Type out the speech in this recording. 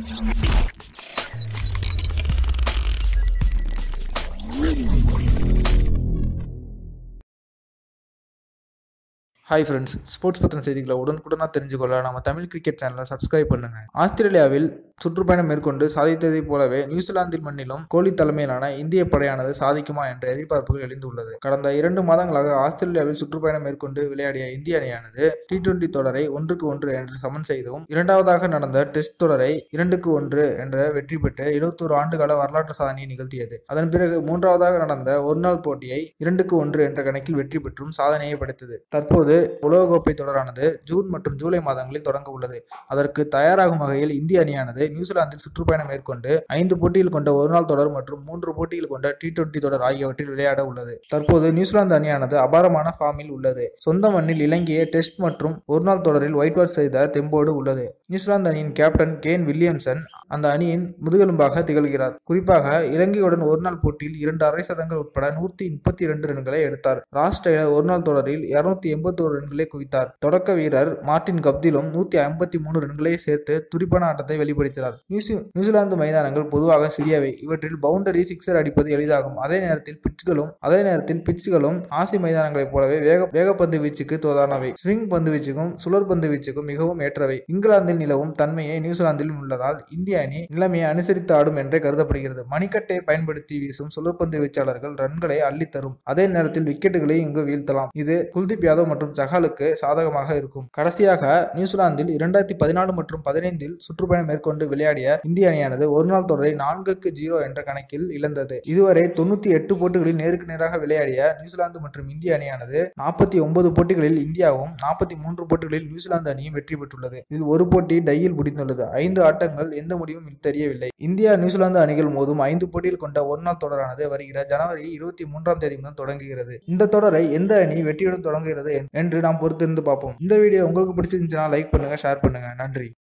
hi friends sports பற்றின செய்திகளை உடனுக்குடனாக தெரிஞ்சுக்கொள்ள நம்ம தமிழ் கிரிக்கெட் சேனலை சப்ஸ்கிரைப் பண்ணுங்க ஆஸ்திரேலியாவில் சுற்றுப்பயணம் மேற்கொண்டு சாதித்ததைப் போலவே நியூசிலாந்தின் மண்ணிலும் கோலி தலைமையிலான இந்திய படையானது சாதிக்குமா என்ற எதிர்பார்ப்புகள் எழுந்துள்ளது கடந்த இரண்டு மாதங்களாக ஆஸ்திரேலியாவில் சுற்றுப்பயணம் மேற்கொண்டு விளையாடிய இந்திய அணியானது டி டுவெண்டி தொடரை ஒன்றுக்கு ஒன்று என்று சமன் செய்தும் இரண்டாவதாக நடந்த டெஸ்ட் தொடரை இரண்டுக்கு ஒன்று என்ற வெற்றி பெற்று இருபத்தோரு ஆண்டுகால வரலாற்று சாதனையை நிகழ்த்தியது அதன் பிறகு மூன்றாவதாக நடந்த ஒருநாள் போட்டியை இரண்டுக்கு ஒன்று என்ற கணக்கில் வெற்றி பெற்றும் சாதனையை படைத்தது தற்போது உலகக்கோப்பை தொடரானது ஜூன் மற்றும் ஜூலை மாதங்களில் தொடங்க உள்ளது அதற்கு தயாராகும் வகையில் இந்திய அணியானது நியூசிலாந்தில் சுற்றுப்பயணம் மேற்கொண்டு ஐந்து போட்டியில் கொண்ட ஒருநாள் தொடர் மற்றும் மூன்று போட்டியில் கொண்ட டி டுவெண்டி தொடர் ஆகியவற்றில் விளையாட உள்ளது தற்போது நியூசிலாந்து அணியானது அபாரமான ஃபார்மில் உள்ளது சொந்த மண்ணில் இலங்கையை டெஸ்ட் மற்றும் ஒருநாள் தொடரில் ஒயிட் வாஷ் செய்த தெம்போடு உள்ளது நியூசிலாந்து அணியின் கேப்டன் கேன் வில்லியம்சன் அந்த அணியின் முதுகெலும்பாக திகழ்கிறார் குறிப்பாக இலங்கையுடன் ஒருநாள் போட்டியில் இரண்டு அரை சதங்கள் உட்பட நூற்றி முப்பத்தி இரண்டு ரன்களை எடுத்தார் ராஸ் டெய்லர் ஒருநாள் தொடரில் இருநூத்தி எண்பத்தோரு ரன்களை குவித்தார் தொடக்க வீரர் மார்டின் கப்திலும் நூத்தி ஐம்பத்தி மூணு ரன்களை சேர்த்து துடிப்பான ஆட்டத்தை வெளிப்படுத்தினார் நியூசி நியூசிலாந்து மைதானங்கள் பொதுவாக சிறியவை இவற்றில் பவுண்டரி சிக்ஸர் அடிப்பது எளிதாகும் அதே நேரத்தில் பிட்ச்களும் அதே நேரத்தில் பிட்ச்களும் ஆசி மைதானங்களைப் போலவே வேக வேகப்பந்து வீச்சுக்கு தோதானவை ஸ்விங் பந்து வீச்சுக்கும் சுழற் பந்து வீச்சுக்கும் மிகவும் ஏற்றவை இங்கிலாந்தில் நிலவும் தன்மையை நியூசிலாந்திலும் உள்ளதால் இந்திய அணி நிலைமையை அனுசரித்து ஆடும் என்றே கருதப்படுகிறது மணிக்கட்டை பயன்படுத்தி வீசும் சுழற்பந்து வீச்சாளர்கள் ரன்களை அள்ளித்தரும் அதே நேரத்தில் விக்கெட்டுகளை இங்கு வீழ்த்தலாம் இது குல்தீப் யாதவ் மற்றும் சஹாலுக்கு சாதகமாக இருக்கும் கடைசியாக நியூசிலாந்தில் இரண்டாயிரத்தி பதினாலு மற்றும் பதினைந்தில் சுற்றுப்பயணம் மேற்கொண்டு விளையாடிய இந்திய அணியானது ஒருநாள் தொடரை நான்குக்கு ஜீரோ என்ற கணக்கில் இழந்தது இதுவரை தொண்ணூத்தி எட்டு போட்டிகளில் நேருக்கு நேராக விளையாடிய நியூசிலாந்து மற்றும் இந்திய அணியானது நாற்பத்தி ஒன்பது போட்டிகளில் இந்தியாவும் நாற்பத்தி மூன்று போட்டிகளில் நியூசிலாந்து அணியும் வெற்றி பெற்றுள்ளது இதில் ஒரு போட்டி டையில் முடிந்துள்ளது ஐந்து ஆட்டங்கள் எந்த முடிவும் தெரியவில்லை இந்தியா நியூசிலாந்து அணிகள் மோதும் ஐந்து போட்டியில் கொண்ட ஒருநாள் தொடரானது வருகிற ஜனவரி இருபத்தி மூன்றாம் தேதி முதல் தொடங்குகிறது இந்த தொடரை எந்த அணி வெற்றியுடன் தொடங்குகிறது என்று நாம் பொறுத்திருந்து பார்ப்போம் இந்த வீடியோ உங்களுக்கு பிடிச்சிருந்துச்சுன்னா லைக் பண்ணுங்க ஷேர் பண்ணுங்க நன்றி